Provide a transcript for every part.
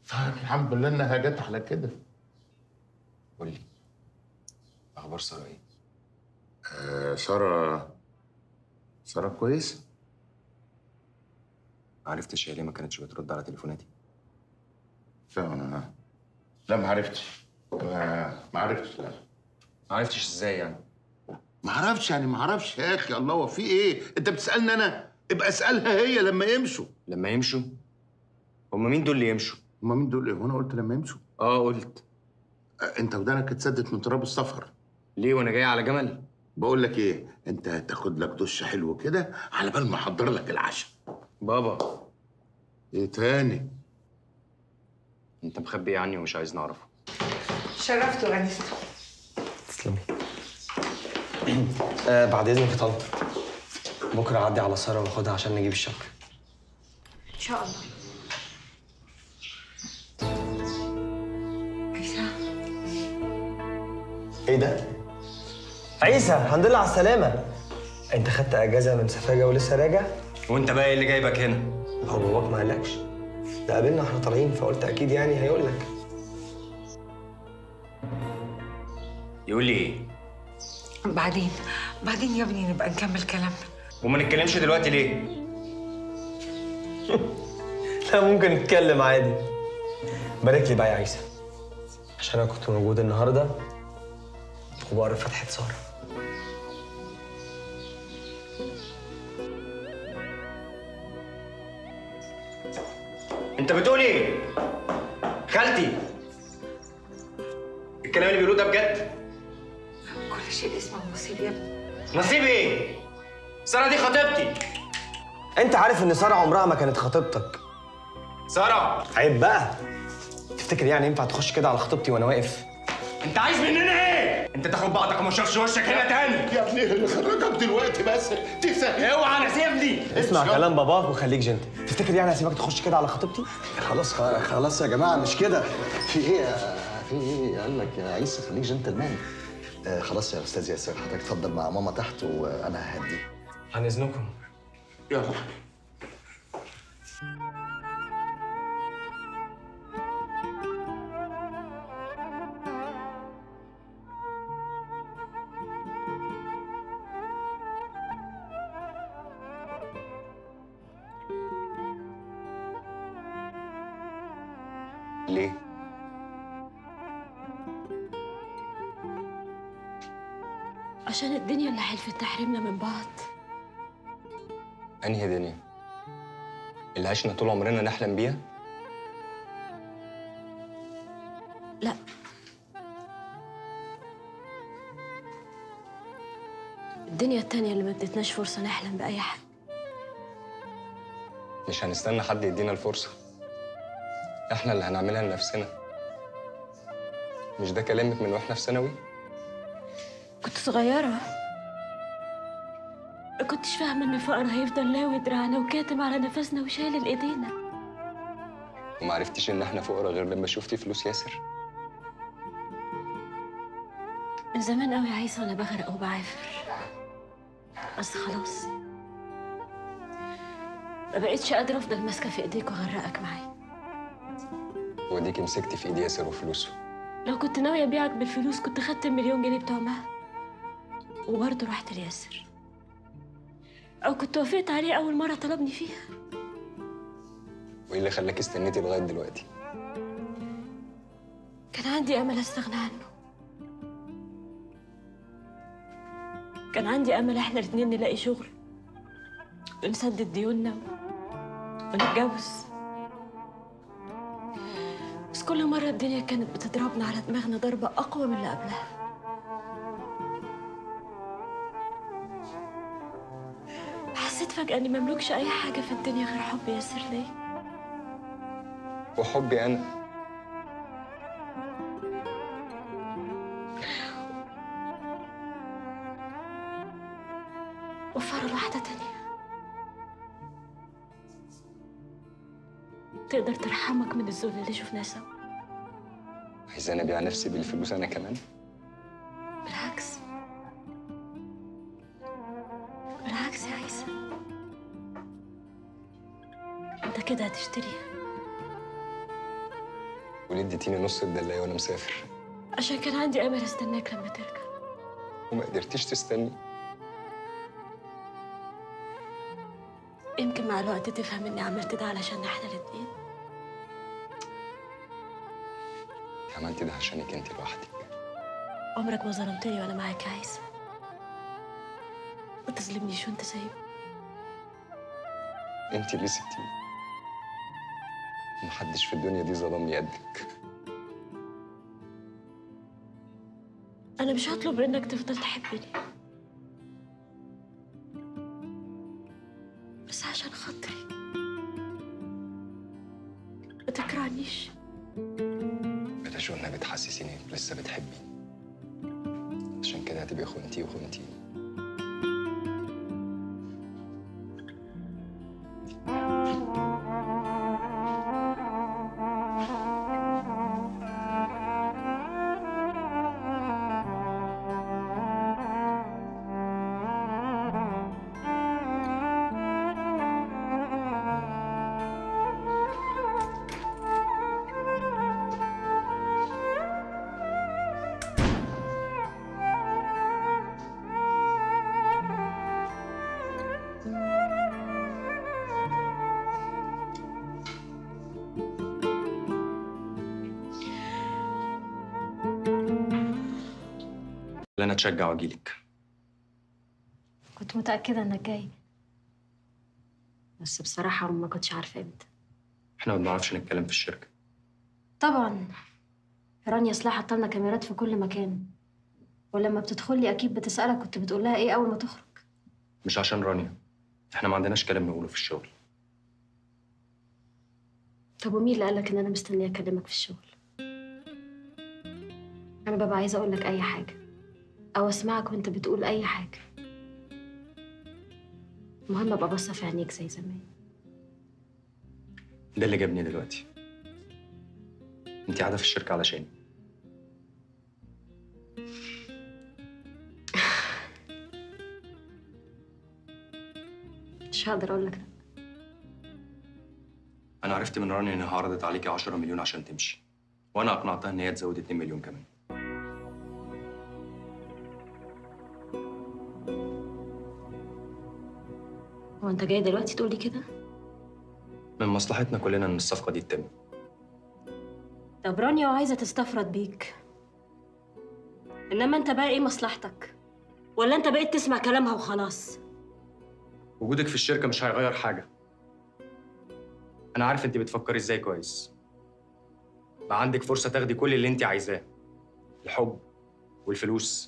فالحمد لله انها جت على كده قول لي اخبار ساره ايه آه ساره ساره كويس ما عرفتش هي ليه ما كانتش بترد على تليفوناتي لا لا ما عرفتش ما ما عرفتش لا ما عرفتش ازاي يعني ما اعرفش يعني ما اعرفش يا اخي الله هو في ايه انت بتسالني انا ابقى اسالها هي لما يمشوا لما يمشوا هم مين دول اللي يمشوا هما مين دول ايه وانا قلت لما يمشوا اه قلت آه، انت ودانك اتسدت من تراب السفر ليه وانا جاي على جمل بقول لك ايه انت هتاخد لك دش حلو كده على بال ما احضر لك العشاء بابا ايه تاني انت مخبي إيه عني ومش عايز نعرفه شرفت وانست تسلمي آه بعد اذنك يا طنط بكره اعدي على ساره واخدها عشان نجيب الشبكه ان شاء الله عيسى ايه ده عيسى الحمد لله على السلامه انت خدت اجازه من سفاجه ولسه راجع وانت بقى ايه اللي جايبك هنا هو باباك ما قالكش ده قابلنا واحنا طالعين فقلت اكيد يعني هيقول لك يقول لي ايه بعدين بعدين يا ابني نبقى نكمل كلامنا وما نتكلمش دلوقتي ليه لا ممكن نتكلم عادي بارك لي بقى يا عيسى عشان انا كنت موجود النهارده وبقرا فتحه ساره انت بتقول ايه خالتي الكلام اللي بيقولوه ده بجد كل شيء اسمه نصيب يا ابني نصيب ايه ساره دي خطيبتي انت عارف ان ساره عمرها ما كانت خطيبتك ساره عيب بقى تفتكر يعني ينفع تخش كده على خطيبتي وانا واقف انت عايز مننا ايه انت تاخد بعضك وما اشوفش وشك هنا تاني يا ابني اللي خرجك دلوقتي بس تسهل اوعى نسيبني اسمع كلام باباك وخليك جنتل تفتكر يعني هسيبك تخش كده على خطيبتي خلاص خلاص يا جماعه مش كده في ايه يا- في ايه قال لك يا عيسى خليك جنتلمان آه خلاص يا استاذ ياسر حضرتك اتفضل مع ماما تحت وانا ههدي عن اذنكم يلا ليه عشان الدنيا اللي حلفت تحرمنا من بعض انهي دنيا اللي عشنا طول عمرنا نحلم بيها لا الدنيا التانية اللي ما ادتناش فرصة نحلم بأي حاجة مش هنستنى حد يدينا الفرصة احنا اللي هنعملها لنفسنا مش ده كلامك من واحنا في ثانوي كنت صغيرة ما كنتش فاهمة إن الفقر هيفضل لاوي دراعنا وكاتم على نفسنا وشايل إيدينا وما عرفتيش ان احنا فقراء غير لما شفتي فلوس ياسر من زمان قوي يا عيسى وأنا بغرق وبعافر بس خلاص ما بقتش قادرة أفضل ماسكة في إيديك وأغرقك معايا وديكي مسكتي في ايد ياسر وفلوسه لو كنت ناوية أبيعك بالفلوس كنت خدت المليون جنيه بتوع مها وبرضه رحت لياسر أو كنت وافقت عليه أول مرة طلبني فيها وايه اللي خلاك استنيتي لغايه دلوقتي كان عندي أمل أستغنى عنه كان عندي أمل إحنا الاتنين نلاقي شغل ونسدد ديوننا ونتجوز بس كل مرة الدنيا كانت بتضربنا على دماغنا ضربة أقوى من اللي قبلها حسيت فجأة إني مملكش أي حاجة في الدنيا غير حب ياسر ليا وحبي انا وفروا واحدة تانية تقدر ترحمك من الذل اللي شفناه سوا عايزاني ابيع نفسي بالفلوس انا كمان بالعكس بالعكس يا عيسى انت كده هتشتريها وليه اديتيني نص الدلايه وانا مسافر عشان كان عندي امل استناك لما ترجع وما قدرتيش تستني يمكن مع الوقت تفهم اني عملت ده علشان احنا الاتنين عملت ده عشانك انت لوحدك عمرك ما ظلمتني وانا معاك يا عيسى ما تظلمنيش وانت سايب انت اللي سبتيني محدش في الدنيا دي ظلمني قدك انا مش هطلب منك تفضل تحبني بس عشان خاطري ما تكرهنيش بلاش قلنا بتحسسيني انك لسه بتحبيني عشان كده هتبقي خنتي وخنتيني لا انا اتشجع واجيلك كنت متأكدة انك جاي بس بصراحة ما كنتش عارفة امتى احنا ما بنعرفش نتكلم في الشركه طبعا رانيا سلاح حاطه لنا كاميرات في كل مكان ولما بتدخلي اكيد بتسألك كنت بتقول لها ايه اول ما تخرج مش عشان رانيا احنا ما عندناش كلام نقوله في الشغل طب ومين اللي قالك ان انا مستنيه اكلمك في الشغل انا ببقى عايزه اقول لك اي حاجه او اسمعك وانت بتقول اي حاجه المهم ابقى باصه في عينيك زي زمان ده اللي جابني دلوقتي انت قاعده في الشركه علشاني مش هقدر اقول لك لا انا عرفت من رانيا انها عرضت عليكي 10 مليون عشان تمشي وانا اقنعتها ان هي تزود 2 مليون كمان هو انت جاي دلوقتي تقول لي كده من مصلحتنا كلنا ان الصفقه دي تتم طب رانيا عايزه تستفرد بيك انما انت بقى ايه مصلحتك ولا انت بقيت تسمع كلامها وخلاص وجودك في الشركه مش هيغير حاجه انا عارف انت بتفكري ازاي كويس بقى عندك فرصه تاخدي كل اللي انت عايزاه الحب والفلوس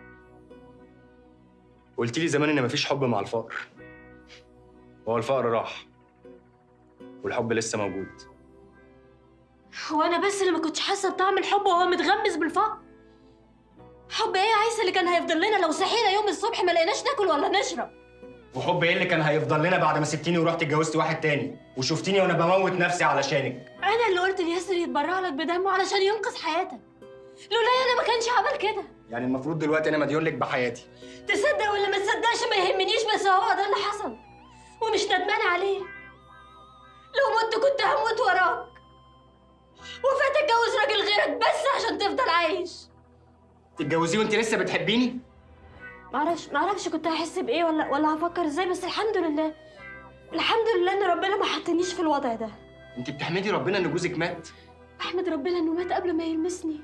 قلت لي زمان ان مفيش حب مع الفقر هو الفقر راح والحب لسه موجود هو انا بس اللي ما كنتش حاسه بطعم الحب وهو متغمس بالفقر حب ايه يا عيسى اللي كان هيفضل لنا لو صحينا يوم الصبح ما لقيناش ناكل ولا نشرب وحب ايه اللي كان هيفضل لنا بعد ما سبتيني ورحت اتجوزت واحد تاني وشفتيني وانا بموت نفسي علشانك انا اللي قلت لياسر يتبرع لك بدمه علشان ينقذ حياتك لولا انا ما كانش عمل كده يعني المفروض دلوقتي انا مديون لك بحياتي تصدق ولا ما تصدقش ما يهمنيش بس هو ده اللي حصل ومش ندمان عليه لو مت كنت هموت وراك وفات اتجوز راجل غيرك بس عشان تفضل عايش تتجوزيه وانت لسه بتحبيني معرفش معرفش كنت هحس بايه ولا ولا هفكر ازاي بس الحمد لله الحمد لله ان ربنا ما حطنيش في الوضع ده انت بتحمدي ربنا ان جوزك مات احمد ربنا انه مات قبل ما يلمسني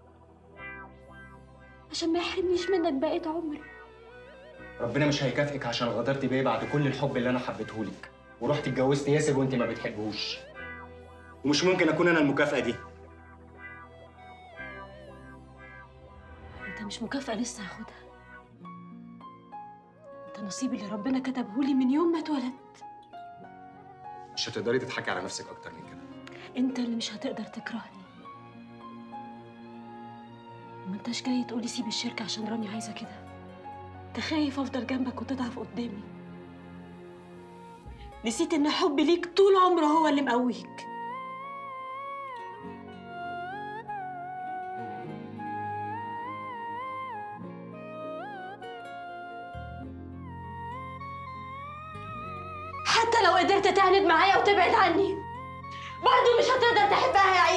عشان ما يحرمنيش منك بقية عمري ربنا مش هيكافئك عشان غدرتي بيا بعد كل الحب اللي انا حبيتهولك ورحت اتجوزت ياسر وانت ما بتحبهوش ومش ممكن اكون انا المكافأة دي انت مش مكافأة لسه هاخدها انت نصيبي اللي ربنا كتبهولي من يوم ما اتولدت مش هتقدري تضحكي على نفسك اكتر من كده انت اللي مش هتقدر تكرهني ما انتش جاي تقولي سيب الشركة عشان راني عايزة كده انت خايف افضل جنبك وتضعف قدامي نسيت ان حبي ليك طول عمره هو اللي مقويك حتى لو قدرت تعند معايا وتبعد عني برضه مش هتقدر تحبها يا